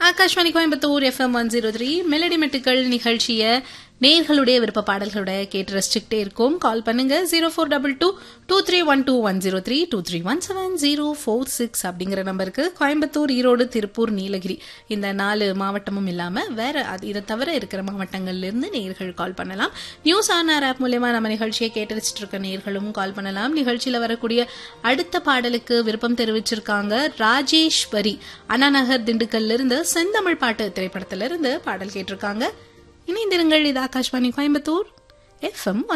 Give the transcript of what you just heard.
Akashvani Coimbatore FM one zero three melody மெட்டுக்கள் நிகழ்ச்சியை நேர்களுடைய விருப்ப பாடல்களோட கேட்டு ரசிச்சுக்கிட்டே இருக்கும் கால் பண்ணுங்க zero four double two two three one two one zero three two three one seven zero four six அப்படிங்கிற நம்பருக்கு கோயம்புத்தூர் ஈரோடு திருப்பூர் நீலகிரி இந்த நாலு மாவட்டமும் இல்லாம வேற அது இதை தவிர இருக்கிற மாவட்டங்கள்ல இருந்து நேர்கள் கால் பண்ணலாம் நியூஸ் ஆன் ஆர் ஆப் மூலயமா நம்ம நிகழ்ச்சியை கேட்டு ரசிச்சிட்டு இருக்க நேர்களும் கால் பண்ணலாம் நிகழ்ச்சியில வரக்கூடிய அடுத்த பாடலுக்கு விருப்பம் தெரிவிச்சிருக்காங்க ராஜேஸ்வரி அண்ணாநகர் திண்டுக்கல்ல இருந்து செந்தமிழ் பாட்டு திரைப்படத்திலிருந்து பாடல் கேட்டிருக்காங்க இணைந்திருங்கள் இது ஆகாஷ்வாணி கோயம்புத்தூர் எஃப்எம்